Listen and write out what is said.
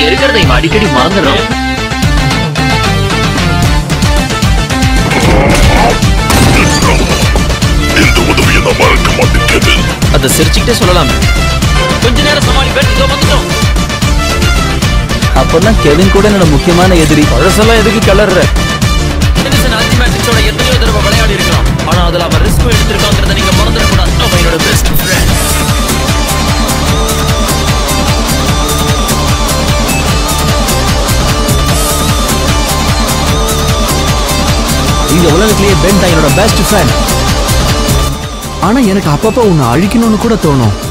இருக்கிறதை இவன் அடிக்கடி மறந்துடுறான் இந்த உதவியை நான் மறக்க மாட்டேன் கெவின் அதை சிரிச்சுக்கிட்டே சொல்லலாம் கொஞ்ச நேரம் சமாளிப்பேன் இதோ வந்துட்டோம் அப்பெல்லாம் கெவின் கூட என்னோட முக்கியமான எதிரி பழசெல்லாம் எதுக்கு கலர்ற டெனிசன் ஆல்டிமேட்டிக்ஸோட எத்தனையோ தடவை விளையாடி இருக்கான் ஆனா அதுல அவன் ரிஸ்க் எடுத்திருக்காங்கிறத நீங்க மறந்துடக்கூடாது அவன் என்னோட பெஸ்ட் ஃப்ரெண்ட் இந்த உலகத்திலேயே பென் தான் என்னோட பெஸ்ட் ஃப்ரெண்ட் ஆனா எனக்கு அப்பப்போ உன்னை அழிக்கணும்னு கூட தோணும்